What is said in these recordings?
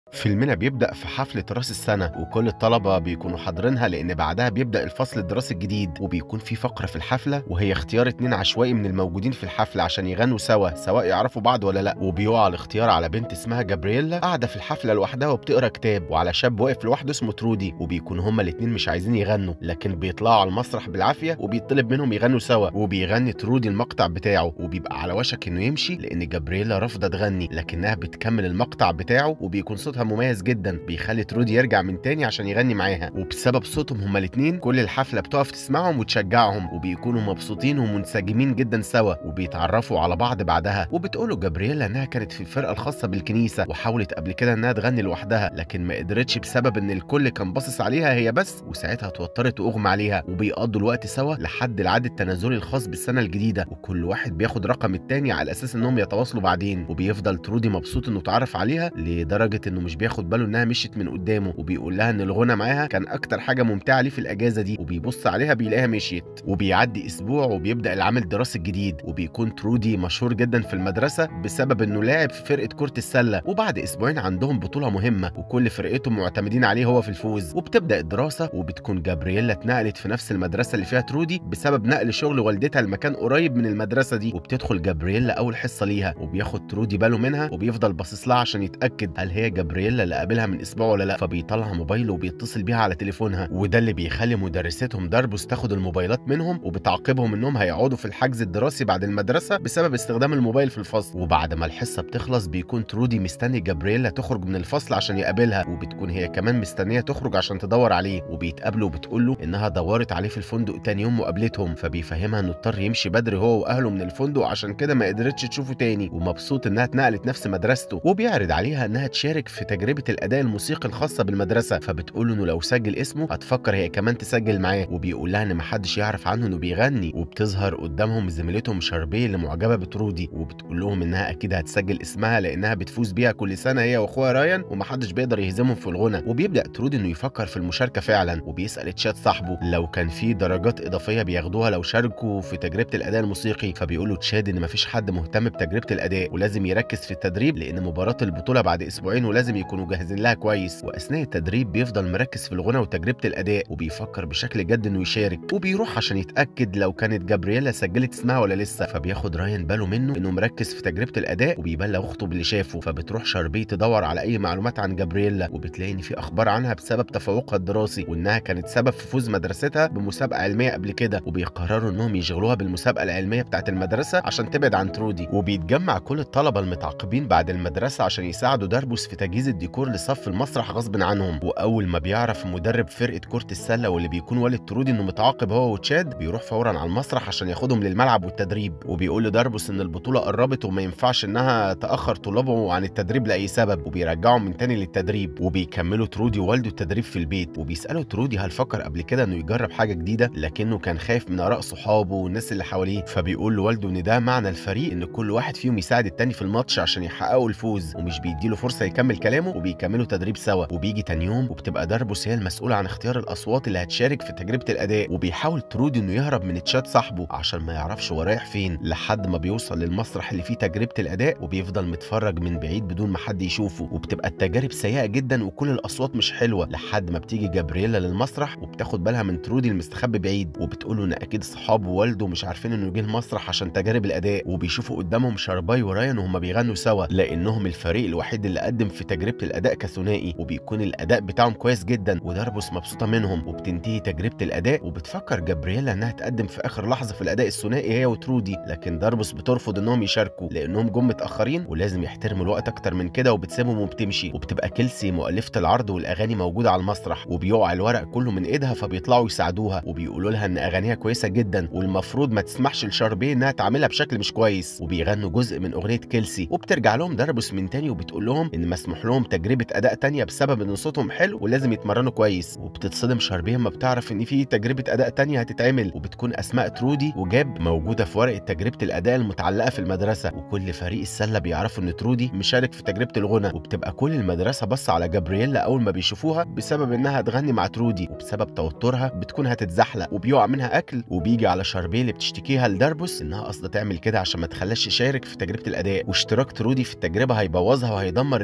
فيلمنا بيبدأ في حفلة راس السنة وكل الطلبة بيكونوا حاضرينها لأن بعدها بيبدأ الفصل الدراسي الجديد وبيكون في فقرة في الحفلة وهي اختيار اتنين عشوائي من الموجودين في الحفلة عشان يغنوا سوا سواء يعرفوا بعض ولا لا وبيقع الاختيار على بنت اسمها جابرييلا قاعدة في الحفلة لوحدها وبتقرا كتاب وعلى شاب واقف لوحده اسمه ترودي وبيكونوا هما الاتنين مش عايزين يغنوا لكن بيطلعوا على المسرح بالعافية وبيطلب منهم يغنوا سوا وبيغني ترودي المقطع بتاعه وبيبقى على وشك انه يمشي لأن جابرييلا رافضة تغني لكنها بتكمل المقطع بتاعه وبيكون صوتها مميز جدا بيخلي ترودي يرجع من تاني عشان يغني معاها وبسبب صوتهم هما الاتنين كل الحفله بتقف تسمعهم وتشجعهم وبيكونوا مبسوطين ومنسجمين جدا سوا وبيتعرفوا على بعض بعدها وبتقوله جابرييلا انها كانت في الفرقه الخاصه بالكنيسه وحاولت قبل كده انها تغني لوحدها لكن ما قدرتش بسبب ان الكل كان باصص عليها هي بس وساعتها اتوترت واغمى عليها وبيقضوا الوقت سوا لحد العد التنازلي الخاص بالسنه الجديده وكل واحد بياخد رقم التاني على اساس انهم يتواصلوا بعدين وبيفضل ترودي مبسوط انه اتعرف عليها لدرجه انه مش بياخد باله انها مشيت من قدامه وبيقول لها ان الغنى معاها كان اكتر حاجه ممتعه ليه في الاجازه دي وبيبص عليها بيلاقيها مشيت وبيعدي اسبوع وبيبدا العام الدراسي الجديد وبيكون ترودي مشهور جدا في المدرسه بسبب انه لاعب في فرقه كره السله وبعد اسبوعين عندهم بطوله مهمه وكل فرقتهم معتمدين عليه هو في الفوز وبتبدا الدراسه وبتكون جابرييلا اتنقلت في نفس المدرسه اللي فيها ترودي بسبب نقل شغل والدتها لمكان قريب من المدرسه دي وبتدخل جابرييلا اول حصه ليها وبياخد ترودي باله منها وبيفضل باصص لها عشان يتاكد هل هي جابرييلا اللي قابلها من اسبوع ولا لا فبيطلع موبايله وبيتصل بيها على تليفونها وده اللي بيخلي مدرستهم داربوس تاخد الموبايلات منهم وبتعاقبهم انهم هيقعدوا في الحجز الدراسي بعد المدرسه بسبب استخدام الموبايل في الفصل وبعد ما الحصه بتخلص بيكون ترودي مستني جابرييلا تخرج من الفصل عشان يقابلها وبتكون هي كمان مستنيه تخرج عشان تدور عليه وبيتقابلوا وبتقول له انها دورت عليه في الفندق تاني يوم مقابلتهم فبيفهمها انه اضطر يمشي بدري هو واهله من الفندق عشان كده ما قدرتش تشوفه تاني ومبسوط انها اتنقلت نفس مدرسته وبيعرض عليها انها تشارك في تجربه الاداء الموسيقي الخاصه بالمدرسه فبتقول له انه لو سجل اسمه هتفكر هي كمان تسجل معاه وبيقول لها ان محدش يعرف عنه انه بيغني وبتظهر قدامهم زميلتهم شاربيه اللي معجبه بترودي وبتقول لهم انها اكيد هتسجل اسمها لانها بتفوز بيها كل سنه هي واخوها رايان ومحدش بيقدر يهزمهم في الغنى وبيبدا ترودي انه يفكر في المشاركه فعلا وبيسال تشات صاحبه لو كان في درجات اضافيه بياخدوها لو شاركوا في تجربه الاداء الموسيقي فبيقول له تشاد ان مفيش حد مهتم بتجربه الاداء ولازم يركز في التدريب لان مباراه البطوله بعد اسبوعين ولازم يكونوا جاهزين لها كويس واثناء التدريب بيفضل مركز في الغنى وتجربه الاداء وبيفكر بشكل جد انه يشارك وبيروح عشان يتاكد لو كانت جابرييلا سجلت اسمها ولا لسه فبياخد رايان باله منه انه مركز في تجربه الاداء وبيبلغ اخته باللي شافه فبتروح شاربي تدور على اي معلومات عن جابرييلا وبتلاقي ان في اخبار عنها بسبب تفوقها الدراسي وانها كانت سبب في فوز مدرستها بمسابقه علميه قبل كده وبيقرروا انهم يشغلوها بالمسابقه العلميه بتاعه المدرسه عشان تبعد عن ترودي وبيتجمع كل الطلبه المتعاقبين بعد المدرسه عشان يساعدوا داربوس في تجهيز الديكور لصف المسرح غصب عنهم واول ما بيعرف مدرب فرقه كره السله واللي بيكون والد ترودي انه متعاقب هو وتشاد بيروح فورا على المسرح عشان ياخدهم للملعب والتدريب وبيقول لداربوس ان البطوله قربت وما ينفعش انها تاخر طلابه عن التدريب لاي سبب وبيرجعهم من تاني للتدريب وبيكملوا ترودي ووالده التدريب في البيت وبيسالوا ترودي هل فكر قبل كده انه يجرب حاجه جديده لكنه كان خايف من اراء صحابه والناس اللي حواليه فبيقول لوالده ان ده معنى الفريق ان كل واحد فيهم يساعد التاني في الماتش عشان يحققوا الفوز ومش بيديله فرصه يكمل كلامه وبيكملوا تدريب سوا وبيجي تاني يوم وبتبقى داربوس هي المسؤوله عن اختيار الاصوات اللي هتشارك في تجربه الاداء وبيحاول ترودي انه يهرب من تشات صاحبه عشان ما يعرفش هو رايح فين لحد ما بيوصل للمسرح اللي فيه تجربه الاداء وبيفضل متفرج من بعيد بدون ما حد يشوفه وبتبقى التجارب سيئه جدا وكل الاصوات مش حلوه لحد ما بتيجي جابرييلا للمسرح وبتاخد بالها من ترودي المستخبي بعيد وبتقول له ان اكيد صحابه ووالده مش عارفين انه جه المسرح عشان تجارب الاداء وبيشوفوا قدامهم شارباي ورايان وهما بيغنوا سوا لانهم الفريق الوحيد اللي قدم في تجربه الاداء كثنائي وبيكون الاداء بتاعهم كويس جدا وداربوس مبسوطه منهم وبتنتهي تجربه الاداء وبتفكر جابرييلا انها تقدم في اخر لحظه في الاداء الثنائي هي وترودي لكن داربوس بترفض انهم يشاركوا لانهم جم متاخرين ولازم يحترموا الوقت اكتر من كده وبتسيبهم وبتمشي وبتبقى كيلسي مؤلفه العرض والاغاني موجوده على المسرح وبيقع الورق كله من ايدها فبيطلعوا يساعدوها وبيقولوا لها ان اغانيها كويسه جدا والمفروض ما تسمحش لشاربيه انها تعملها بشكل مش كويس وبيغنوا جزء من اغنيه كيلسي وبترجع لهم داربوس من تاني وبتقول لهم ان مسموح لهم تجربه اداء تانية بسبب ان صوتهم حلو ولازم يتمرنوا كويس وبتتصدم شاربيه ما بتعرف ان في تجربه اداء تانية هتتعمل وبتكون اسماء ترودي وجاب موجوده في ورقه تجربه الاداء المتعلقه في المدرسه وكل فريق السله بيعرفوا ان ترودي مشارك في تجربه الغنى وبتبقى كل المدرسه بص على جابرييلا اول ما بيشوفوها بسبب انها هتغني مع ترودي وبسبب توترها بتكون هتتزحلق وبيقع منها اكل وبيجي على شاربيه اللي بتشتكيها لداربوس انها قصده تعمل كده عشان ما تخليهاش تشارك في تجربه الاداء واشتراك ترودي في التجربه هيبوظها وهيدمر اللي هم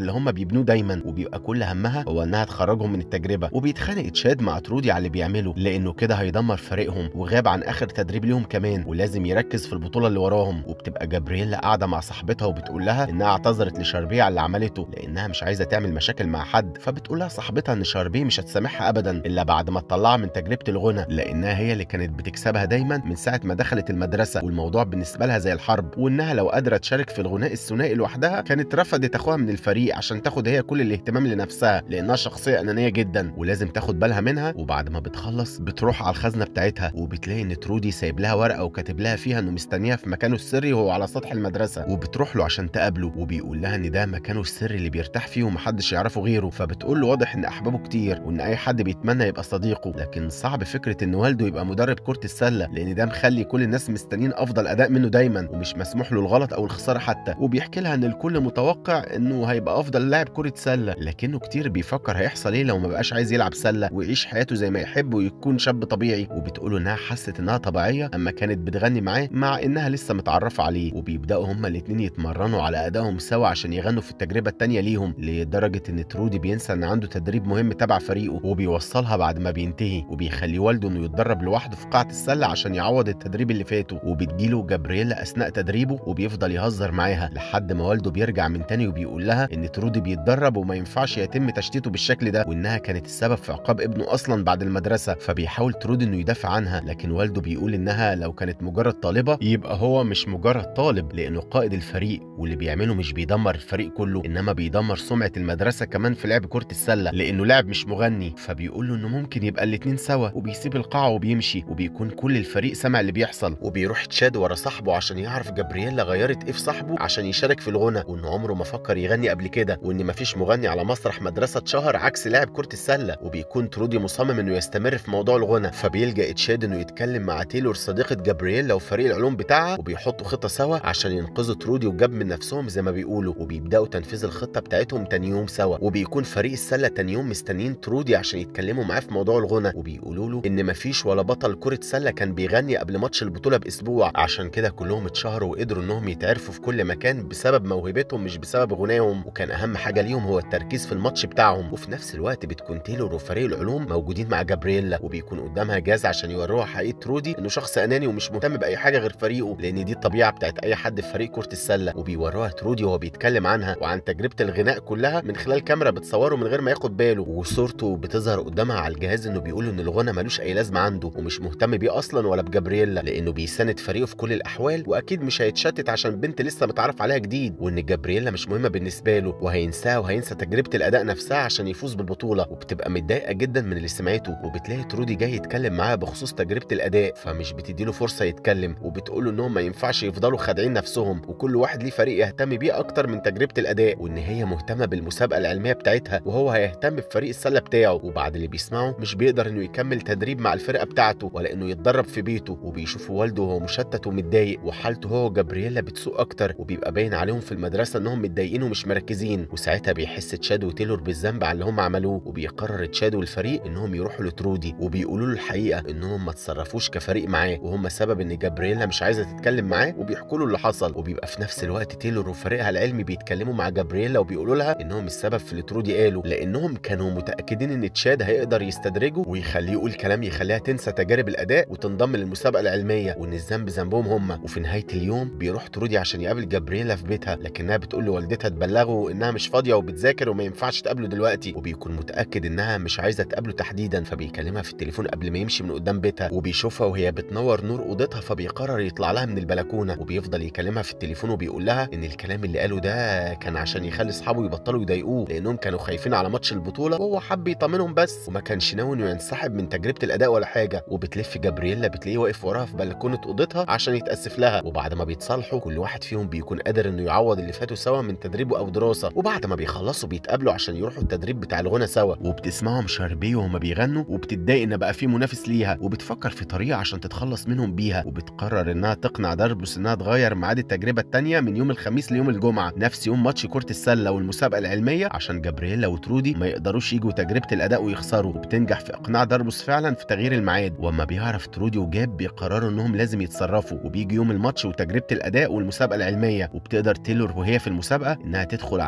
بيبنوه دايما وبيبقى كل همها هو انها تخرجهم من التجربه وبيتخانق تشاد مع ترودي على اللي بيعمله لانه كده هيدمر فريقهم وغاب عن اخر تدريب ليهم كمان ولازم يركز في البطوله اللي وراهم وبتبقى جابرييلا قاعده مع صاحبتها وبتقول لها انها اعتذرت لشاربيه على اللي عملته لانها مش عايزه تعمل مشاكل مع حد فبتقول لها صاحبتها ان شاربيه مش هتسامحها ابدا الا بعد ما تطلعها من تجربه الغنى لانها هي اللي كانت بتكسبها دايما من ساعه ما دخلت المدرسه والموضوع بالنسبه لها زي الحرب وانها لو قادره تشارك في الغناء الثنائي لوحدها كانت رفضت اخوها من الفريق عشان تاخد هي كل الاهتمام لنفسها لانها شخصيه انانيه جدا ولازم تاخد بالها منها وبعد ما بتخلص بتروح على الخزنه بتاعتها وبتلاقي ان ترودي سايب لها ورقه وكاتب لها فيها انه مستنيها في مكانه السري وهو على سطح المدرسه وبتروح له عشان تقابله وبيقول لها ان ده مكانه السري اللي بيرتاح فيه ومحدش يعرفه غيره فبتقول له واضح ان احبابه كتير وان اي حد بيتمنى يبقى صديقه لكن صعب فكره ان والده يبقى مدرب كره السله لان ده مخلي كل الناس مستنيين افضل اداء منه دايما ومش مسموح له الغلط او الخساره حتى وبيحكي لها ان الكل متوقع انه هيبقى افضل لاعب كره سله لكنه كتير بيفكر هيحصل ايه لو ما بقاش عايز يلعب سله ويعيش حياته زي ما يحب ويكون شاب طبيعي وبتقوله انها حست انها طبيعيه اما كانت بتغني معاه مع انها لسه متعرفه عليه وبيبداوا هما الاتنين يتمرنوا على ادائهم سوا عشان يغنوا في التجربه التانيه ليهم لدرجه ان ترودي بينسى ان عنده تدريب مهم تبع فريقه وبيوصلها بعد ما بينتهي وبيخلي والده انه يتدرب لوحده في قاعه السله عشان يعوض التدريب اللي فاته وبتجيله جابرييلا اثناء تدريبه وبيفضل يهزر معاها لحد ما والده بيرجع من تاني وبيقول لها ان ترودي بيتدرب وما ينفعش يتم تشتيته بالشكل ده وانها كانت السبب في عقاب ابنه اصلا بعد المدرسه فبيحاول ترودي انه يدافع عنها لكن والده بيقول انها لو كانت مجرد طالبه يبقى هو مش مجرد طالب لانه قائد الفريق واللي بيعمله مش بيدمر الفريق كله انما بيدمر سمعه المدرسه كمان في لعب كره السله لانه لاعب مش مغني فبيقول له انه ممكن يبقى الاتنين سوا وبيسيب القاعه وبيمشي وبيكون كل الفريق سمع اللي بيحصل وبيروح تشاد ورا صاحبه عشان يعرف جابرييلا غيرت ايه في صاحبه عشان يشارك في الغنى وانه عمره ما فكر يغني قبل كده وان مفيش مغني على مسرح مدرسه اتشهر عكس لاعب كره السله وبيكون ترودي مصمم انه يستمر في موضوع الغنى فبيلجا تشاد انه يتكلم مع تيلور صديقه جابرييلا وفريق العلوم بتاعها وبيحطوا خطه سوا عشان ينقذوا ترودي وجاب من نفسهم زي ما بيقولوا وبيبداوا تنفيذ الخطه بتاعتهم تاني يوم سوا وبيكون فريق السله تاني يوم مستنيين ترودي عشان يتكلموا معاه في موضوع الغنى وبيقولوا له ان مفيش ولا بطل كره سله كان بيغني قبل ماتش البطوله باسبوع عشان كده كلهم اتشهروا وقدروا انهم يتعرفوا في كل مكان بسبب موهبتهم مش بسبب غناهم وكان اهم حاجه ليهم هو التركيز في الماتش بتاعهم وفي نفس الوقت بتكون تيلور وفريق العلوم موجودين مع جابرييلا وبيكون قدامها جاز عشان يوروها حقيقه ترودي انه شخص اناني ومش مهتم باي حاجه غير فريقه لان دي الطبيعه بتاعت اي حد في فريق كره السله وبيوروها ترودي وهو بيتكلم عنها وعن تجربه الغناء كلها من خلال كاميرا بتصوره من غير ما ياخد باله وصورته بتظهر قدامها على الجهاز انه بيقول ان الغنى ملوش اي لازمه عنده ومش مهتم بيه اصلا ولا بجابرييلا لانه بيساند فريقه في كل الاحوال واكيد مش هيتشتت عشان بنت لسه متعرف عليها جديد وان جابرييلا مش مهمه بالنسبه له وهينساها وهينسى تجربه الاداء نفسها عشان يفوز بالبطوله وبتبقى متضايقه جدا من اللي سمعته وبتلاقي ترودي جاي يتكلم معاها بخصوص تجربه الاداء فمش بتديله فرصه يتكلم وبتقول له انهم ما ينفعش يفضلوا خادعين نفسهم وكل واحد ليه فريق يهتم بيه اكتر من تجربه الاداء وان هي مهتمه بالمسابقه العلميه بتاعتها وهو هيهتم بفريق السله بتاعه وبعد اللي بيسمعه مش بيقدر انه يكمل تدريب مع الفرقه بتاعته ولا انه يتدرب في بيته وبيشوف والده وهو مشتت ومتضايق وحالته هو وجابرييلا بتسوء اكتر وبيبقى باين عليهم في المدرسه انهم متضايقين ومش مركزين وساعتها بيحس تشاد وتيلور بالذنب على اللي هم عملوه وبيقرر تشاد والفريق انهم يروحوا لترودي وبيقولوا له الحقيقه انهم ما تصرفوش كفريق معاه وهم سبب ان جابرييلا مش عايزه تتكلم معاه وبيحكوا له اللي حصل وبيبقى في نفس الوقت تيلور وفريقها العلمي بيتكلموا مع جابرييلا وبيقولوا لها انهم السبب في اللي ترودي قاله لانهم كانوا متاكدين ان تشاد هيقدر يستدرجه ويخليه يقول كلام يخليها تنسى تجارب الاداء وتنضم للمسابقه العلميه وان الذنب ذنبهم هم وفي نهايه اليوم بيروح ترودي عشان يقابل جابرييلا في بيتها لكنها بتقول لوالدتها تبلغه انها مش فاضيه وبتذاكر وما ينفعش تقابله دلوقتي وبيكون متاكد انها مش عايزه تقابله تحديدا فبيكلمها في التليفون قبل ما يمشي من قدام بيتها وبيشوفها وهي بتنور نور اوضتها فبيقرر يطلع لها من البلكونه وبيفضل يكلمها في التليفون وبيقول لها ان الكلام اللي قاله ده كان عشان يخلي اصحابه يبطلوا يضايقوه لانهم كانوا خايفين على ماتش البطوله وهو حب يطمنهم بس وما كانش ناوي انه ينسحب من تجربه الاداء ولا حاجه وبتلف جابرييلا بتلاقيه واقف وراها في بلكونه اوضتها عشان يتاسف لها وبعد ما بيتصالحوا كل واحد فيهم بيكون قادر انه يعوض اللي فاتوا سوا من تدريبه او دراسه وبعد ما بيخلصوا بيتقابلوا عشان يروحوا التدريب بتاع الغنى سوا وبتسمعهم شاربيه وهما بيغنوا وبتتضايق ان بقى في منافس ليها وبتفكر في طريقه عشان تتخلص منهم بيها وبتقرر انها تقنع دربس انها تغير ميعاد التجربه الثانيه من يوم الخميس ليوم الجمعه نفس يوم ماتش كره السله والمسابقه العلميه عشان جابرييلا وترودي ما يقدروش يجوا تجربه الاداء ويخسروا وبتنجح في اقناع دربس فعلا في تغيير الميعاد واما بيعرف ترودي وجاب بيقرروا انهم لازم يتصرفوا وبيجي يوم الماتش وتجربه الاداء والمسابقه العلميه وبتقدر تيلور وهي في المسابقه انها تدخل على سيستم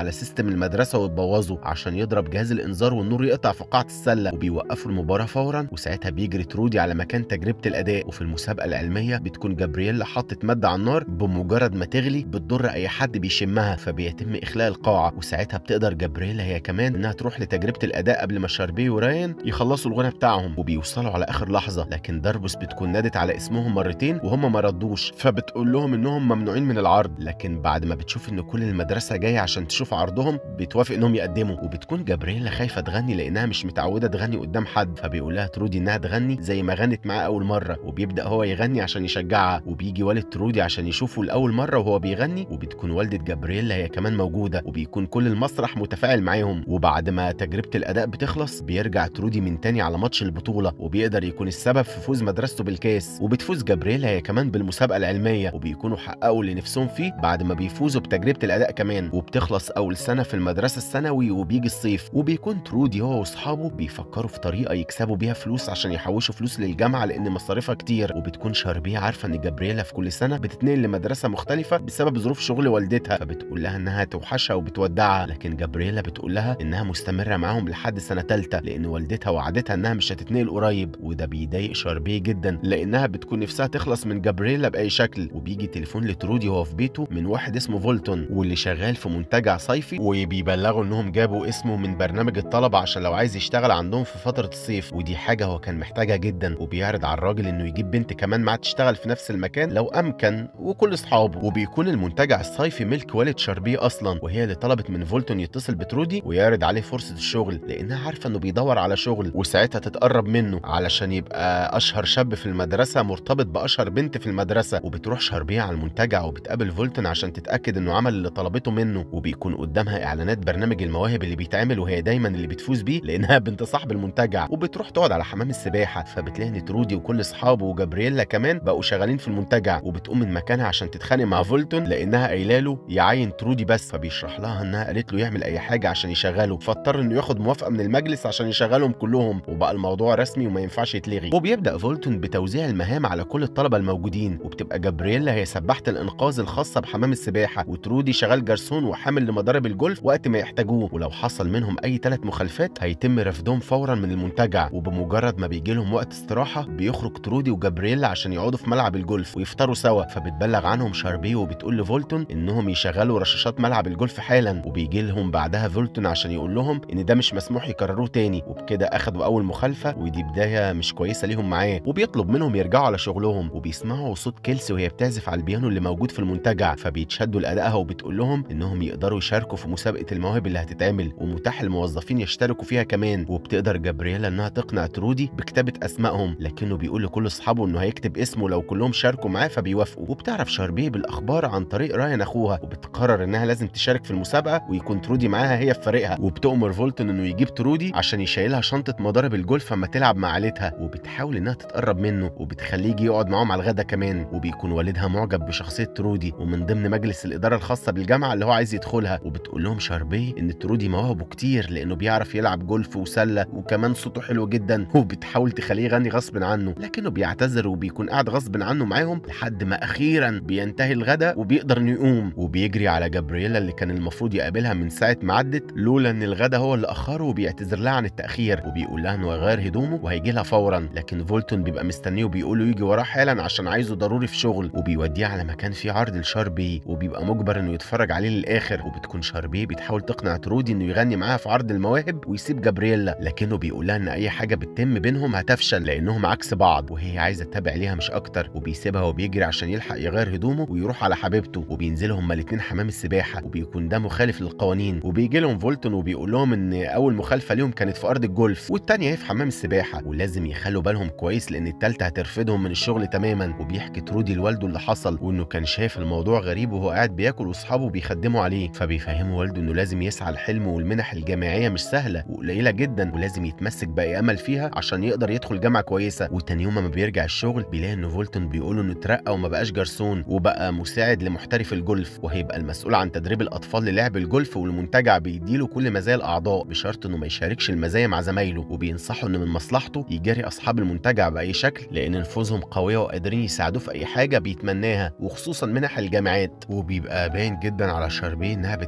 تهدم المدرسه وتبوظه عشان يضرب جهاز الانذار والنور يقطع في قاعه السله وبيوقفوا المباراه فورا وساعتها بيجري ترودي على مكان تجربه الاداء وفي المسابقه العلميه بتكون جابرييلا حطت ماده على النار بمجرد ما تغلي بتضر اي حد بيشمها فبيتم اخلاء القاعه وساعتها بتقدر جابرييلا هي كمان انها تروح لتجربه الاداء قبل ما شاربي وراين يخلصوا الغنى بتاعهم وبيوصلوا على اخر لحظه لكن داربوس بتكون نادت على اسمهم مرتين وهم ما ردوش فبتقول لهم انهم ممنوعين من العرض لكن بعد ما بتشوف ان كل المدرسه جايه عشان تشوف عرضهم بتوافق انهم يقدموا وبتكون جابرييلا خايفه تغني لانها مش متعوده تغني قدام حد فبيقول لها ترودي انها تغني زي ما غنت معاه اول مره وبيبدا هو يغني عشان يشجعها وبيجي والد ترودي عشان يشوفه لاول مره وهو بيغني وبتكون والده جابرييلا هي كمان موجوده وبيكون كل المسرح متفاعل معاهم وبعد ما تجربه الاداء بتخلص بيرجع ترودي من تاني على ماتش البطوله وبيقدر يكون السبب في فوز مدرسته بالكاس وبتفوز جابرييلا هي كمان بالمسابقه العلميه وبيكونوا حققوا اللي نفسهم فيه بعد ما بيفوزوا بتجربه الاداء كمان وبتخلص اول سنه في المدرسه الثانوي وبيجي الصيف وبيكون ترودي هو واصحابه بيفكروا في طريقه يكسبوا بيها فلوس عشان يحوشوا فلوس للجامعه لان مصاريفها كتير وبتكون شاربيه عارفه ان جابرييلا في كل سنه بتتنقل لمدرسه مختلفه بسبب ظروف شغل والدتها فبتقول لها انها توحشها وبتودعها لكن جابرييلا بتقول لها انها مستمره معاهم لحد سنه ثالثه لان والدتها وعدتها انها مش هتتنقل قريب وده بيضايق شاربيه جدا لانها بتكون نفسها تخلص من جابرييلا باي شكل وبيجي تليفون لترودي وهو في بيته من واحد اسمه فولتون واللي شغال في منتجع صيفي وبيبلغوا انهم جابوا اسمه من برنامج الطلبه عشان لو عايز يشتغل عندهم في فتره الصيف ودي حاجه هو كان محتاجها جدا وبيعرض على الراجل انه يجيب بنت كمان معاه تشتغل في نفس المكان لو امكن وكل اصحابه وبيكون المنتجع الصيفي ملك والد شاربيه اصلا وهي اللي طلبت من فولتون يتصل بترودي ويعرض عليه فرصه الشغل لانها عارفه انه بيدور على شغل وساعتها تتقرب منه علشان يبقى اشهر شاب في المدرسه مرتبط باشهر بنت في المدرسه وبتروح شاربيه على المنتجع وبتقابل فولتون عشان تتاكد انه عمل اللي طلبته منه وبيكون قدامها اعلانات برنامج المواهب اللي بيتعمل وهي دايما اللي بتفوز بيه لانها بنت صاحب المنتجع وبتروح تقعد على حمام السباحه فبتلاقي ان ترودي وكل اصحابه وجابرييلا كمان بقوا شغالين في المنتجع وبتقوم من مكانها عشان تتخانق مع فولتون لانها قايله له يعين ترودي بس فبيشرح لها انها قالت له يعمل اي حاجه عشان يشغله فاضطر انه ياخد موافقه من المجلس عشان يشغلهم كلهم وبقى الموضوع رسمي وما ينفعش يتلغي وبيبدا فولتون بتوزيع المهام على كل الطلبه الموجودين وبتبقى جابرييلا هي سباحه الانقاذ الخاصه بحمام السباحه وترودي شغال جرسون وحامل لمضارب الجولف وقت ما يحتاجوه ولو حصل منهم اي ثلاث مخالفات هيتم رفضهم فورا من المنتجع وبمجرد ما بيجي لهم وقت استراحه بيخرج ترودي وجابرييلا عشان يقعدوا في ملعب الجولف ويفطروا سوا فبتبلغ عنهم شاربيه وبتقول لفولتون انهم يشغلوا رشاشات ملعب الجولف حالا وبيجي لهم بعدها فولتون عشان يقول لهم ان ده مش مسموح يكرروه تاني وبكده اخدوا اول مخالفه ودي بدايه مش كويسه ليهم معاه وبيطلب منهم يرجعوا على شغلهم وبيسمعوا صوت كيلسي وهي بتعزف على البيانو اللي موجود في المنتجع فبيتشدوا لادائها وبتقول لهم انهم يقدروا يشاركوا في مسابقه المواهب اللي هتتعمل ومتاح للموظفين يشتركوا فيها كمان وبتقدر جابرييلا انها تقنع ترودي بكتابه اسمائهم لكنه بيقول لكل اصحابه انه هيكتب اسمه لو كلهم شاركوا معاه فبيوافقوا وبتعرف شاربيه بالاخبار عن طريق رايان اخوها وبتقرر انها لازم تشارك في المسابقه ويكون ترودي معاها هي في فريقها وبتؤمر فولتون انه يجيب ترودي عشان يشيلها شنطه مضارب الجولف اما تلعب مع عيلتها وبتحاول انها تتقرب منه وبتخليه يجي يقعد معاهم على الغدا كمان وبيكون والدها معجب بشخصيه ترودي ومن ضمن مجلس الاداره الخاصه بالجامعه اللي هو عايز يدخلها وبتقول لهم شاربيه ان ترودي مواهبه كتير لانه بيعرف يلعب جولف وسله وكمان صوته حلو جدا وبتحاول تخليه يغني غصب عنه لكنه بيعتذر وبيكون قاعد غصب عنه معاهم لحد ما اخيرا بينتهي الغدا وبيقدر انه يقوم وبيجري على جابرييلا اللي كان المفروض يقابلها من ساعه ما عدت لولا ان الغدا هو اللي اخره وبيعتذر لها عن التاخير وبيقول لها انه هيغير هدومه وهيجي لها فورا لكن فولتون بيبقى مستنيه وبيقول له يجي وراه حالا عشان عايزه ضروري في شغل وبيوديه على مكان فيه عرض لشاربي وبيبقى مجبر انه يتفرج عليه للاخر وبتكون شاربي بتحاول تقنع ترودي انه يغني معاها في عرض المواهب ويسيب جابرييلا لكنه بيقول لها ان اي حاجه بتتم بينهم هتفشل لانهم عكس بعض وهي عايزه تتابع ليها مش اكتر وبيسيبها وبيجري عشان يلحق يغير هدومه ويروح على حبيبته وبينزلوا هما الاتنين حمام السباحه وبيكون ده مخالف للقوانين وبيجي لهم فولتون وبيقول لهم ان اول مخالفه ليهم كانت في ارض الجولف والتانيه هي في حمام السباحه ولازم يخلوا بالهم كويس لان التالته هترفدهم من الشغل تماما وبيحكي ترودي لوالده اللي حصل وانه كان شايف الموضوع غريب وهو قاعد بياكل واصحابه بيخدموا عليه فبيفهموا والده انه لازم يسعى الحلم والمنح الجامعيه مش سهله وقليله جدا ولازم يتمسك باي امل فيها عشان يقدر يدخل جامعه كويسه وتاني يوم ما بيرجع الشغل بيلاقي ان فولتون بيقول انه اترقى وما بقاش جرسون وبقى مساعد لمحترف الجولف وهيبقى المسؤول عن تدريب الاطفال للعب الجولف والمنتجع بيديله كل مزايا الاعضاء بشرط انه ما يشاركش المزايا مع زمايله وبينصحوا ان من مصلحته يجاري اصحاب المنتجع باي شكل لان نفوذهم قويه وقادرين يساعدوه في اي حاجه بيتمناها وخصوصا منح الجامعات وبيبقى باين جدا على شاربيه انها بتحاول تتقرب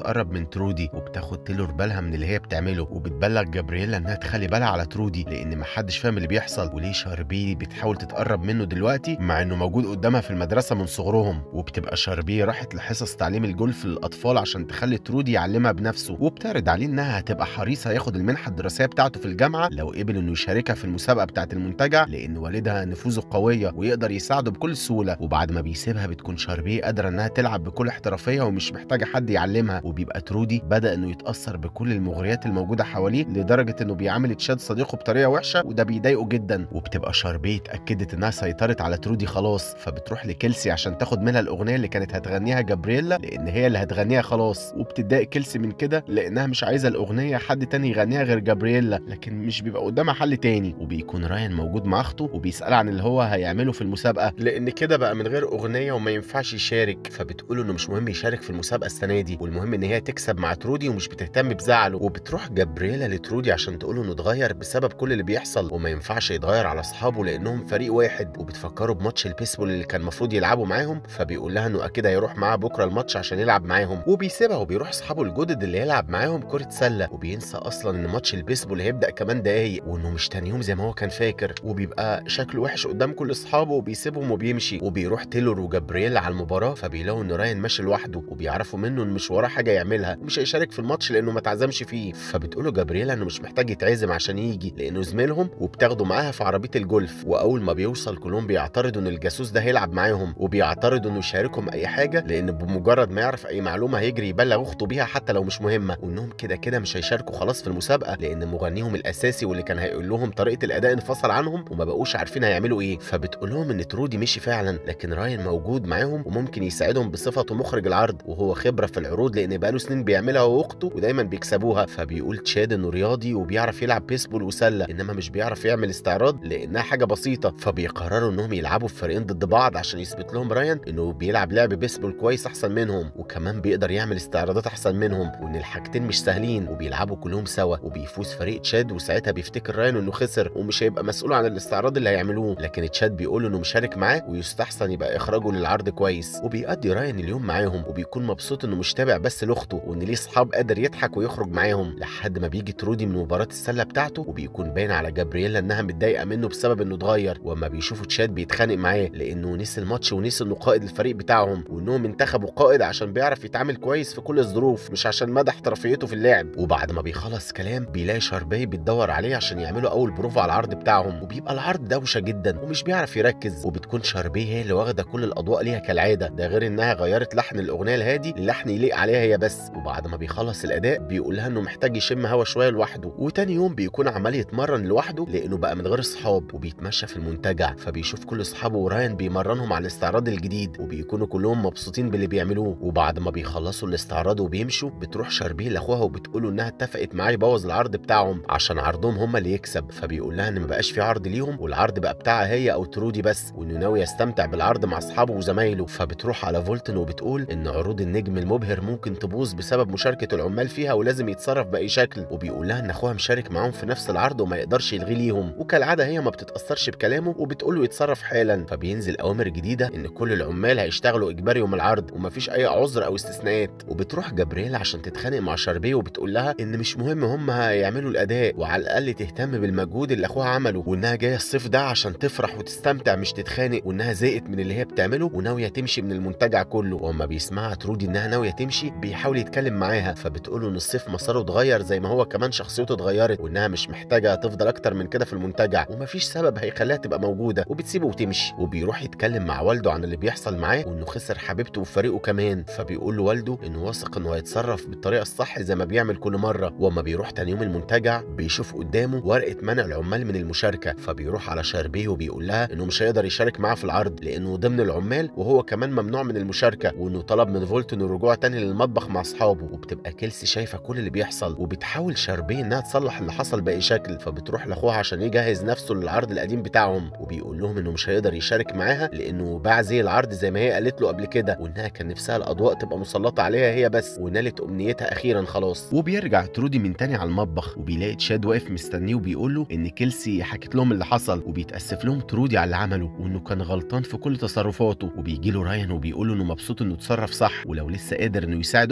تقرب من ترودي وبتاخد تيلور بالها من اللي هي بتعمله وبتبلغ جابرييلا انها تخلي بالها على ترودي لان محدش فاهم اللي بيحصل وليه شاربي بتحاول تتقرب منه دلوقتي مع انه موجود قدامها في المدرسه من صغرهم وبتبقى شاربي راحت لحصص تعليم الجولف للاطفال عشان تخلي ترودي يعلمها بنفسه وبتعرض عليه انها هتبقى حريصه ياخد المنحه الدراسيه بتاعته في الجامعه لو قبل انه يشاركها في المسابقه بتاعه المنتجع لان والدها نفوذه قويه ويقدر يساعده بكل سهوله وبعد ما بيسيبها بتكون شاربي قادره انها تلعب بكل احترافيه ومش محتاجه حد يعلمها وبيبقى ترودي بدا انه يتاثر بكل المغريات الموجوده حواليه لدرجه انه بيعامل تشاد صديقه بطريقه وحشه وده بيضايقه جدا وبتبقى شاربي اتاكدت انها سيطرت على ترودي خلاص فبتروح لكيلسي عشان تاخد منها الاغنيه اللي كانت هتغنيها جابرييلا لان هي اللي هتغنيها خلاص وبتتضايق كيلسي من كده لانها مش عايزه الاغنيه حد تاني يغنيها غير جابرييلا لكن مش بيبقى قدامها حل تاني وبيكون رايان موجود مع اخته وبيسال عن اللي هو هيعمله في المسابقه لان كده بقى من غير اغنيه وما ينفعش يشارك فبتقول انه مش مهم يشارك في المسابقه السنه دي والمهم ان هي تكسب مع ترودي ومش بتهتم بزعله وبتروح جابرييلا لترودي عشان تقول انه اتغير بسبب كل اللي بيحصل وما ينفعش يتغير على اصحابه لانهم فريق واحد وبتفكروا بماتش البيسبول اللي كان المفروض يلعبوا معاهم فبيقول لها انه اكيد هيروح معاها بكره الماتش عشان يلعب معاهم وبيسيبها وبيروح اصحابه الجدد اللي يلعب معاهم كره سله وبينسى اصلا ان ماتش البيسبول هيبدا كمان دقايق وانه مش تاني يوم زي ما هو كان فاكر وبيبقى شكله وحش قدام كل اصحابه وبيسيبهم وبيمشي وبيروح تيلور وجابرييل على المباراه فبيلاقوا ان راين ماشي لوحده وبيعرفوا منه ان مش وراه حاجه يعملها ومش هيشارك في الماتش لانه ما اتعزمش فيه فبتقوله جابرييلا انه مش محتاج يتعزم عشان يجي لانه زميلهم وبتاخده معاها في عربيه الجولف واول ما بيوصل كلهم بيعترضوا ان الجاسوس ده هيلعب معاهم وبيعترضوا انه يشاركهم اي حاجه لان بمجرد ما يعرف اي معلومه هيجري يبلغ اخته بيها حتى لو مش مهمه وانهم كده كده مش هيشاركوا خلاص في المسابقه لان مغنيهم الاساسي واللي كان هيقول لهم طريقه الاداء انفصل عنهم وما بقوش عارفين هيعملوا ايه فبتقول لهم ان ترودي مشي فعلا لكن راين موجود معاهم وممكن يساعدهم بصفته مخرج العرض وهو خبره في العروض لان بقاله سنين بيعملها هو واخته ودايما بيكسبوها فبيقول تشاد انه رياضي وبيعرف يلعب بيسبول وسله انما مش بيعرف يعمل استعراض لانها حاجه بسيطه فبيقرروا انهم يلعبوا في فريقين ضد بعض عشان يثبت لهم رايان انه بيلعب لعب بيسبول كويس احسن منهم وكمان بيقدر يعمل استعراضات احسن منهم وان الحاجتين مش سهلين وبيلعبوا كلهم سوا وبيفوز فريق تشاد وساعتها بيفتكر رايان انه خسر ومش هيبقى مسؤول عن الاستعراض اللي هيعملوه لكن تشاد بيقول انه مشارك معاه ويستحسن يبقى اخراجه للعرض كويس وبيقضي رايان اليوم معاهم وبيكون مبسوط انه مش تابع بس لاخته وان ليه صحاب قادر يضحك ويخرج معاهم لحد ما بيجي ترودي من مباراه السله بتاعته وبيكون باين على جابرييلا انها متضايقه منه بسبب انه اتغير واما بيشوفوا تشاد بيتخانق معاه لانه نسي الماتش ونسي انه قائد الفريق بتاعهم وانهم انتخبوا قائد عشان بيعرف يتعامل كويس في كل الظروف مش عشان مدى احترافيته في اللعب وبعد ما بيخلص كلام بيلاقي شاربي بتدور عليه عشان يعملوا اول بروفا على العرض بتاعهم وبيبقى العرض دوشه جدا ومش بيعرف يركز وبتكون شاربي هي اللي واخده كل الاضواء ليها كالعاده ده غير انها غيرت لحن الاغنيه الهادي للحن يليق عليها هي بس وبعد ما بيخلص الاداء بيقول لها انه محتاج يشم هوا شويه لوحده وتاني يوم بيكون عمال يتمرن لوحده لانه بقى من غير اصحاب وبيتمشى في المنتجع فبيشوف كل اصحابه ورايان بيمرنهم على الاستعراض الجديد وبيكونوا كلهم مبسوطين باللي بيعملوه وبعد ما بيخلصوا الاستعراض وبيمشوا بتروح شاربيه لاخوها وبتقوله انها اتفقت معاه يبوظ العرض بتاعهم عشان عرضهم هم اللي يكسب فبيقول لها ان ما بقاش في عرض ليهم والعرض بقى بتاعها هي او ترودي بس وانه ناوي يستمتع بالعرض مع اصحابه وزمايله فبتروح على فولتن وبتقول ان عروض النجم المبهر ممكن تبوظ بسبب مشاركه العمال فيها ولازم يتصرف باي شكل وبيقول لها ان اخوها مشارك معاهم في نفس العرض وما يقدرش يلغي ليهم وكالعاده هي ما بتتاثرش بكلامه وبتقول له يتصرف حالا فبينزل اوامر جديده ان كل العمال هيشتغلوا اجباري يوم العرض ومفيش اي عذر او استثناءات وبتروح جبريل عشان تتخانق مع شاربيه وبتقول لها ان مش مهم هم هيعملوا الاداء وعلى الاقل تهتم بالمجهود اللي اخوها عمله وانها جايه الصيف ده عشان تفرح وتستمتع مش تتخانق وانها زهقت من اللي هي بتعمله وناويه تمشي من المنتجع كله واما بيسمعها ترودي انها ناويه تمشي بيحاول يتكلم معاها فبتقوله ان الصيف مساره اتغير زي ما هو كمان شخصيته اتغيرت وانها مش محتاجه تفضل اكتر من كده في المنتجع ومفيش سبب هيخليها تبقى موجوده وبتسيبه وتمشي وبيروح يتكلم مع والده عن اللي بيحصل معاه وانه خسر حبيبته وفريقه كمان فبيقول لوالده انه واثق انه هيتصرف بالطريقه الصح زي ما بيعمل كل مره واما بيروح تاني يوم المنتجع بيشوف قدامه ورقه منع العمال من المشاركه فبيروح على شاربيه وبيقول لها انه مش هيقدر يشارك معاه في العرض لانه ضمن العمال وهو كمان ممنوع من المشاركه وانه طلب من فولتون الرجوع تاني للمطبخ مع اصحابه وبتبقى كيلسي شايفه كل اللي بيحصل وبتحاول شاربيه انها تصلح اللي حصل باي شكل فبتروح لاخوها عشان يجهز نفسه للعرض القديم بتاعهم وبيقول لهم انه مش هيقدر يشارك معاها لانه باع زي العرض زي ما هي قالت له قبل كده وانها كان نفسها الاضواء تبقى مسلطه عليها هي بس ونالت امنيتها اخيرا خلاص وبيرجع ترودي من تاني على المطبخ وبيلاقي تشاد واقف مستنيه وبيقول له ان كيلسي حكت لهم اللي حصل وبيتاسف لهم ترودي على اللي عمله وانه كان غلطان في كل تصرفاته وبيجي له رايان وبيقول له انه مبسوط انه اتصرف صح ولو لسه قادر انه يساعد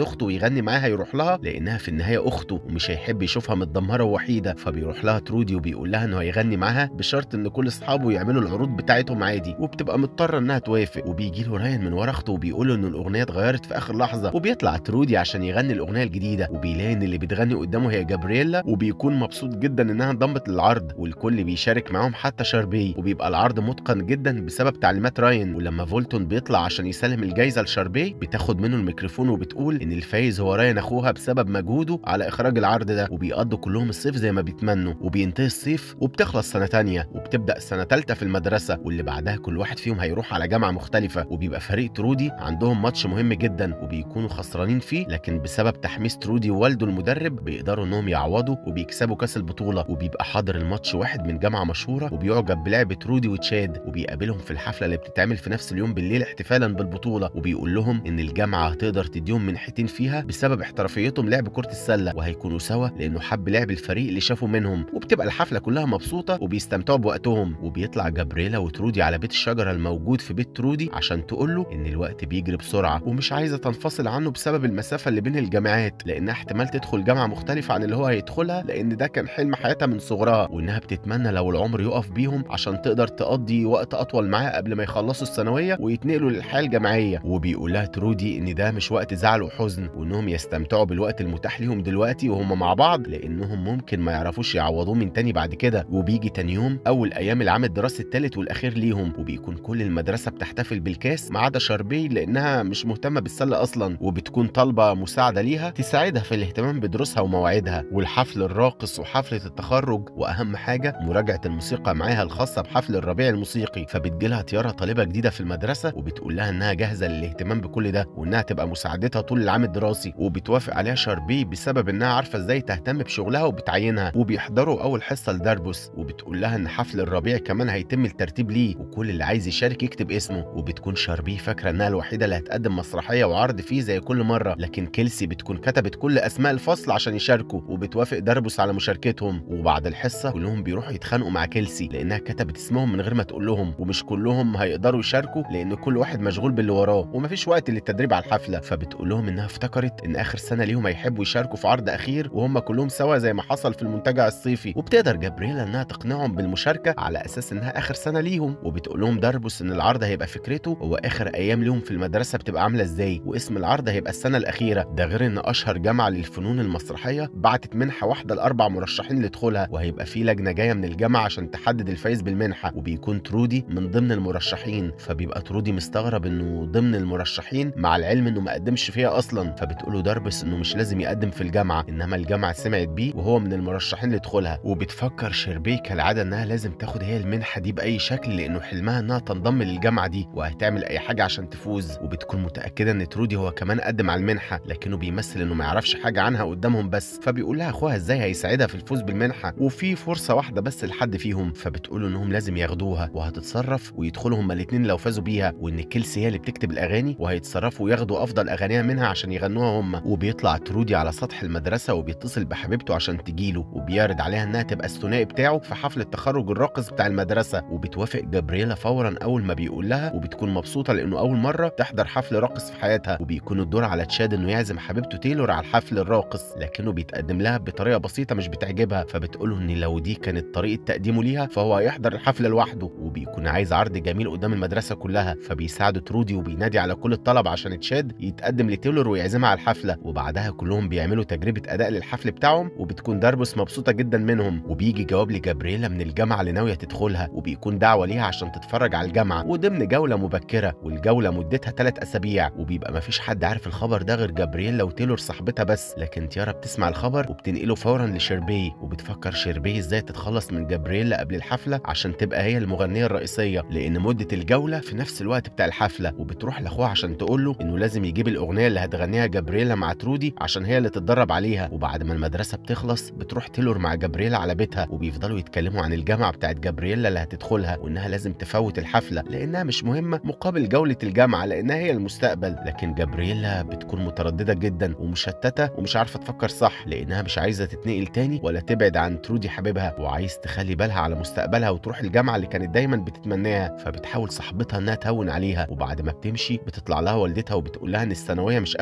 اخته ويغني معاها يروح لها لانها في النهايه اخته ومش هيحب يشوفها متدمره ووحيده فبيروح لها ترودي وبيقول لها انه هيغني معاها بشرط ان كل اصحابه يعملوا العروض بتاعتهم عادي وبتبقى مضطره انها توافق وبيجي له راين من ورا اخته وبيقول له ان الاغنيه اتغيرت في اخر لحظه وبيطلع ترودي عشان يغني الاغنيه الجديده وبيلاقي ان اللي بتغني قدامه هي جابرييلا وبيكون مبسوط جدا انها انضمت للعرض والكل بيشارك معاهم حتى شاربي وبيبقى العرض متقن جدا بسبب تعليمات راين ولما فولتون بيطلع عشان يسلم الجايزه لشاربي بتاخد منه الميكروفون وبتقول ان الفايز هو راين اخوها بسبب مجهوده على اخراج العرض ده وبيقضوا كلهم الصيف زي ما بيتمنوا وبينتهي الصيف وبتخلص سنه تانية وبتبدا سنه تالتة في المدرسه واللي بعدها كل واحد فيهم هيروح على جامعه مختلفه وبيبقى فريق ترودي عندهم ماتش مهم جدا وبيكونوا خسرانين فيه لكن بسبب تحميس ترودي ووالده المدرب بيقدروا انهم يعوضوا وبيكسبوا كاس البطوله وبيبقى حاضر الماتش واحد من جامعه مشهوره وبيعجب بلعبه ترودي وتشاد وبيقابلهم في الحفله اللي بتتعمل في نفس اليوم بالليل احتفالا بالبطوله وبيقول لهم ان الجامعه هتقدر تديهم منحتين فيها بسبب احترافيتهم لعب كره السله وهيكونوا سوا لانه حب لعب الفريق اللي شافه منهم وبتبقى الحفله كلها مبسوطه وبيستمتعوا بوقتهم وبيطلع جابرييلا وترودي على بيت الشجره الموجود في بيت ترودي عشان تقول له ان الوقت بيجري بسرعه ومش عايزه تنفصل عنه بسبب المسافه اللي بين الجامعات لانها احتمال تدخل جامعه مختلفه عن اللي هو هيدخلها لان ده كان حلم حياتها من صغرها وانها بتتمنى لو العمر يقف بيهم عشان تقدر تقضي وقت اطول معاه قبل ما يخلصوا الثانويه ويتنقلوا للحياه الجامعيه وبيقول لها ترودي ان ده مش وقت زعل وحزن وانهم يستمتعوا بالوقت المتاح ليهم دلوقتي وهم مع بعض لانهم ممكن ما يعرفوش يعوضوه من تاني بعد كده وبيجي تاني يوم اول ايام العام الدراسي الثالث والاخير ليهم وبيكون كل المدرسه بتحتفل بالكاس ما عدا شاربي لانها مش مهتمه بالسله اصلا وبتكون طالبه مساعده ليها تساعدها في الاهتمام بدروسها ومواعيدها والحفل الراقص وحفله التخرج واهم حاجه مراجعه الموسيقى معاها الخاصه بحفل الربيع الموسيقي فبتجيلها تيارة طالبه جديده في المدرسه وبتقول لها انها جاهزه للاهتمام بكل ده وانها تبقى مساعدتها طول العام الدراسي وبتوافق عليها شاربي بسبب انها عارفه ازاي تهتم بشغلها وبتعينها وبيحضروا اول حصه لدربس وبتقول لها ان حفل الربيع كمان هيتم الترتيب ليه وكل اللي عايز يشارك يكتب اسمه وبتكون شاربي فاكره انها الوحيده اللي هتقدم مسرحيه وعرض فيه زي كل مره لكن كيلسي بتكون كتبت كل اسماء الفصل عشان يشاركوا وبتوافق دربس على مشاركتهم وبعد الحصه كلهم بيروحوا يتخانقوا مع كيلسي لانها كتبت اسمهم من غير ما تقول لهم ومش كلهم هيقدروا يشاركوا لان كل واحد مشغول باللي وراه ومفيش وقت للتدريب على الحفله فبتقول لهم انها افتكرت ان اخر سنه ليهم هيحبوا يشاركوا في عرض اخير وهم كلهم سوا زي ما حصل في المنتجع الصيفي وبتقدر جابرييلا انها تقنعهم بالمشاركه على اساس انها اخر سنه ليهم وبتقول لهم دربس ان العرض هيبقى فكرته هو اخر ايام ليهم في المدرسه بتبقى عامله ازاي واسم العرض هيبقى السنه الاخيره ده غير ان اشهر جامعه للفنون المسرحيه بعتت منحه واحده لاربع مرشحين لدخولها وهيبقى في لجنه جايه من الجامعه عشان تحدد الفايز بالمنحه وبيكون ترودي من ضمن المرشحين فبيبقى ترودي مستغرب انه ضمن المرشحين مع العلم انه ما قدمش فيها اصلا فبتقوله دربس انه مش لازم يقدم في الجامعه انما الجامعه سمعت بيه وهو من المرشحين لدخولها وبتفكر شيربي كالعاده انها لازم تاخد هي المنحه دي باي شكل لانه حلمها انها تنضم للجامعه دي وهتعمل اي حاجه عشان تفوز وبتكون متاكده ان ترودي هو كمان قدم على المنحه لكنه بيمثل انه ما يعرفش حاجه عنها قدامهم بس فبيقول لها اخوها ازاي هيساعدها في الفوز بالمنحه وفي فرصه واحده بس لحد فيهم فبتقول انهم لازم ياخدوها وهتتصرف ويدخلوا هما الاثنين لو فازوا بيها وان كيلسي هي اللي بتكتب الاغاني وهيتصرفوا وياخدوا افضل اغانيها منها عشان يغنوها هما وبيطلع ترودي على سطح المدرسه وبيتصل بحبيبته عشان تجيله وبيعرض عليها انها تبقى الثنائي بتاعه في حفل التخرج الراقص بتاع المدرسه وبتوافق جابرييلا فورا اول ما بيقول لها وبتكون مبسوطه لانه اول مره تحضر حفل راقص في حياتها وبيكون الدور على تشاد انه يعزم حبيبته تايلور على الحفل الراقص لكنه بيتقدم لها بطريقه بسيطه مش بتعجبها فبتقوله ان لو دي كانت طريقه تقديمه ليها فهو هيحضر الحفله لوحده وبيكون عايز عرض جميل قدام المدرسه كلها فبيساعده ترودي وبينادي على كل الطلبه عشان تشاد يتقدم لتايلور ويعزمها على الحفله وبعدها كلهم بيعملوا تجربه اداء للحفل بتاعهم وبتكون دربس مبسوطه جدا منهم وبيجي جواب لجابرييلا من الجامعه اللي ناويه تدخلها وبيكون دعوه ليها عشان تتفرج على الجامعه وضمن جوله مبكره والجوله مدتها ثلاث اسابيع وبيبقى مفيش حد عارف الخبر ده غير جابرييلا وتايلور صاحبتها بس لكن تيارا بتسمع الخبر وبتنقله فورا لشيربي وبتفكر شيربي ازاي تتخلص من جابرييلا قبل الحفله عشان تبقى هي المغنيه الرئيسيه لان مده الجوله في نفس الوقت بتاع الحفله وبتروح لاخوها عشان تقول له انه لازم يجيب الاغنيه اللي هتغنيها جابرييلا مع ترودي عشان هي اللي تتدرب عليها وبعد ما المدرسه بتخلص بتروح تيلور مع جابرييلا على بيتها وبيفضلوا يتكلموا عن الجامعه بتاعت جابرييلا اللي هتدخلها وانها لازم تفوت الحفله لانها مش مهمه مقابل جوله الجامعه لانها هي المستقبل لكن جابرييلا بتكون متردده جدا ومشتته ومش عارفه تفكر صح لانها مش عايزه تتنقل تاني ولا تبعد عن ترودي حبيبها وعايز تخلي بالها على مستقبلها وتروح الجامعه اللي كانت دايما بتتمناها فبتحاول صاحبتها انها تهون عليها وبعد ما بتمشي بتطلع لها والدتها وبتقول لها ان الثانويه مش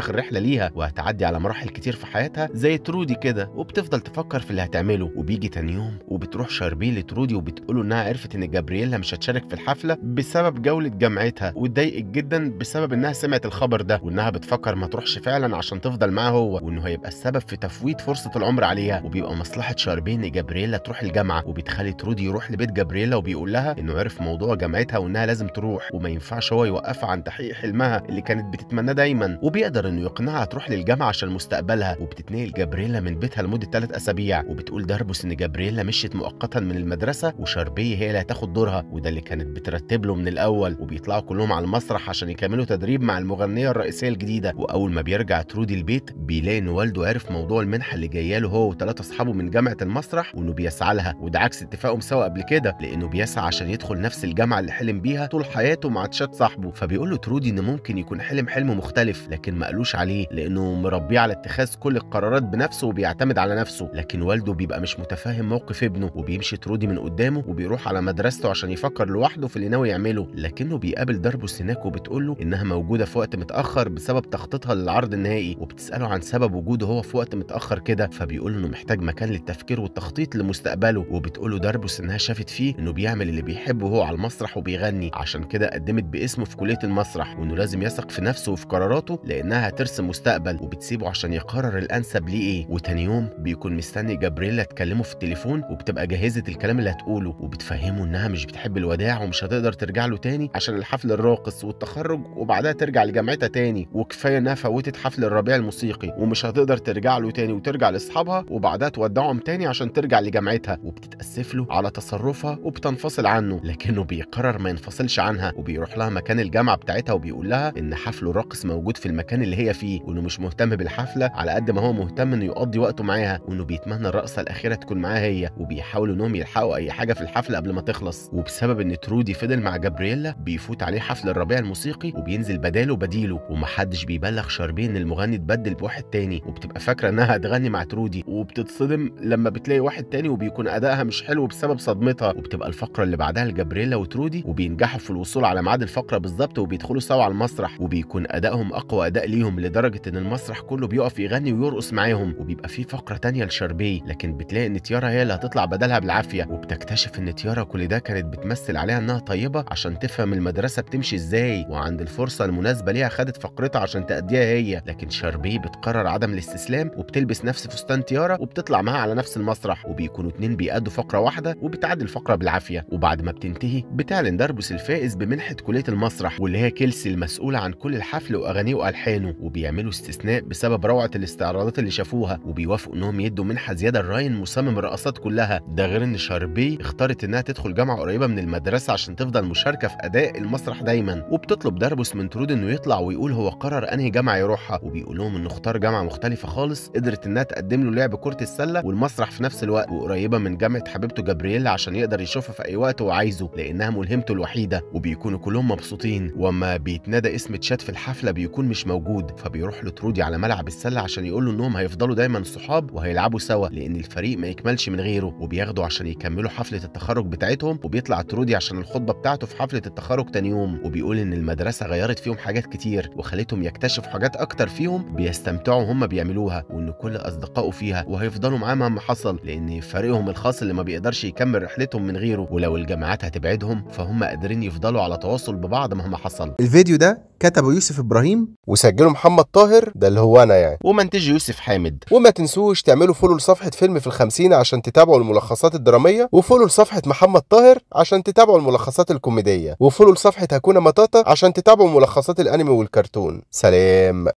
اخر رحله ليها وهتعدي على مراحل كتير في حياتها زي ترودي كده وبتفضل تفكر في اللي هتعمله وبيجي تاني يوم وبتروح شاربين لترودي وبتقوله انها عرفت ان جابرييلا مش هتشارك في الحفله بسبب جوله جامعتها واتضايقت جدا بسبب انها سمعت الخبر ده وانها بتفكر ما تروحش فعلا عشان تفضل معاه هو وانه هيبقى السبب في تفويت فرصه العمر عليها وبيبقى مصلحه شاربين ان جابرييلا تروح الجامعه وبتخلي ترودي يروح لبيت جابرييلا وبيقول لها انه عرف موضوع جامعتها وانها لازم تروح وما ينفعش هو يوقفها عن تحقيق حلمها اللي كانت بتتمناه دايما وبيقدر انه يقنعها تروح للجامعه عشان مستقبلها وبتتنقل جابرييلا من بيتها لمده ثلاث اسابيع وبتقول داربوس ان جابرييلا مشيت مؤقتا من المدرسه وشاربيه هي اللي هتاخد دورها وده اللي كانت بترتب له من الاول وبيطلعوا كلهم على المسرح عشان يكملوا تدريب مع المغنيه الرئيسيه الجديده واول ما بيرجع ترودي البيت بيلاقي ان والده عرف موضوع المنحه اللي جايه له هو وثلاثه اصحابه من جامعه المسرح وانه بيسعى لها وده عكس اتفاقهم سوا قبل كده لانه بيسعى عشان يدخل نفس الجامعه اللي حلم بيها طول حياته مع تشات صاحبه فبيقول له ترودي ان ممكن يكون حلم حلم مختلف لكن ما قالوش عليه لانه مربيه على اتخاذ كل القرارات بنفسه وبيعتمد على نفسه لكن والده بيبقى مش متفاهم موقف ابنه وبيمشي ترودي من قدامه وبيروح على مدرسته عشان يفكر لوحده في اللي ناوي يعمله لكنه بيقابل داربوس هناك وبتقول له انها موجوده في وقت متاخر بسبب تخطيطها للعرض النهائي وبتساله عن سبب وجوده هو في وقت متاخر كده فبيقول انه محتاج مكان للتفكير والتخطيط لمستقبله وبتقول له داربوس انها شافت فيه انه بيعمل اللي بيحبه هو على المسرح وبيغني عشان كده قدمت باسمه في كليه المسرح وانه لازم يثق في نفسه وفي قراراته لانها هترسم مستقبل وبتسيبه عشان يقرر الانسب ليه ايه وتاني يوم بيكون مستني جابرييلا تكلمه في التليفون وبتبقى جهزت الكلام اللي هتقوله وبتفهمه انها مش بتحب الوداع ومش هتقدر ترجع له تاني عشان الحفل الراقص والتخرج وبعدها ترجع لجامعتها تاني وكفايه انها فوتت حفل الربيع الموسيقي ومش هتقدر ترجع له تاني وترجع لاصحابها وبعدها تودعهم تاني عشان ترجع لجامعتها وبتتاسف له على تصرفها وبتنفصل عنه لكنه بيقرر ما ينفصلش عنها وبيروح لها مكان الجامعه بتاعتها وبيقول لها ان حفل الراقص موجود في المكان اللي هي فيه وانه مش مهتم بالحفله على قد ما هو مهتم انه يقضي وقته معاها وانه بيتمنى الرقصه الاخيره تكون معاها هي وبيحاولوا انهم يلحقوا اي حاجه في الحفله قبل ما تخلص وبسبب ان ترودي فضل مع جابرييلا بيفوت عليه حفل الربيع الموسيقي وبينزل بداله بديله ومحدش بيبلغ شاربين ان المغني اتبدل بواحد تاني وبتبقى فاكره انها هتغني مع ترودي وبتتصدم لما بتلاقي واحد تاني وبيكون ادائها مش حلو بسبب صدمتها وبتبقى الفقره اللي بعدها لجابرييلا وترودي وبينجحوا في الوصول على ميعاد الفقره بالظبط وبيدخلوا سوا على المسرح وبيكون ادائهم اقوى اداء ليهم لدرجه ان المسرح كله بيقف يغني ويرقص معاهم وبيبقى في فقره تانية لشاربي لكن بتلاقي ان تيارا هي اللي هتطلع بدلها بالعافيه وبتكتشف ان تيارا كل ده كانت بتمثل عليها انها طيبه عشان تفهم المدرسه بتمشي ازاي وعند الفرصه المناسبه ليها خدت فقرتها عشان تأديها هي لكن شاربي بتقرر عدم الاستسلام وبتلبس نفس فستان تيارا وبتطلع معاها على نفس المسرح وبيكونوا اتنين بيأدوا فقره واحده وبتعدي الفقره بالعافيه وبعد ما بتنتهي بتعلن داربوس الفائز بمنحه كليه المسرح واللي هي كيلسي المسؤوله عن كل الحفل واغانيه والحانه وبيعملوا استثناء بسبب روعه الاستعراضات اللي شافوها وبيوافقوا انهم يدوا منحه زياده لراين مصمم الرقصات كلها ده غير ان شاربي اختارت انها تدخل جامعه قريبه من المدرسه عشان تفضل مشاركه في اداء المسرح دايما وبتطلب داربوس من ترود انه يطلع ويقول هو قرر انهي جامعه يروحها وبيقول لهم انه اختار جامعه مختلفه خالص قدرت انها تقدم له لعب كره السله والمسرح في نفس الوقت وقريبه من جامعه حبيبته جابرييلا عشان يقدر يشوفها في اي وقت هو عايزه لانها ملهمته الوحيده وبيكونوا كلهم مبسوطين واما بيتنادى اسم تشات في الحفله بيكون مش موجود فبيروح له ترودي على ملعب السله عشان يقول له انهم هيفضلوا دايما صحاب وهيلعبوا سوا لان الفريق ما يكملش من غيره وبياخدوا عشان يكملوا حفله التخرج بتاعتهم وبيطلع ترودي عشان الخطبه بتاعته في حفله التخرج تاني يوم وبيقول ان المدرسه غيرت فيهم حاجات كتير وخلتهم يكتشفوا حاجات اكتر فيهم بيستمتعوا هم بيعملوها وان كل اصدقائه فيها وهيفضلوا معاه مهما حصل لان فريقهم الخاص اللي ما بيقدرش يكمل رحلتهم من غيره ولو الجامعات هتبعدهم فهم قادرين يفضلوا على تواصل ببعض مهما حصل الفيديو ده كتبه يوسف ابراهيم وسجله محمد طاهر ده اللي هو انا يعني ومنتج يوسف حامد وما تنسوش تعملوا فولو لصفحة فيلم في الخمسين عشان تتابعوا الملخصات الدرامية وفولو لصفحة محمد طاهر عشان تتابعوا الملخصات الكوميدية وفولو لصفحة هكونا مطاطا عشان تتابعوا ملخصات الانمي والكرتون سلام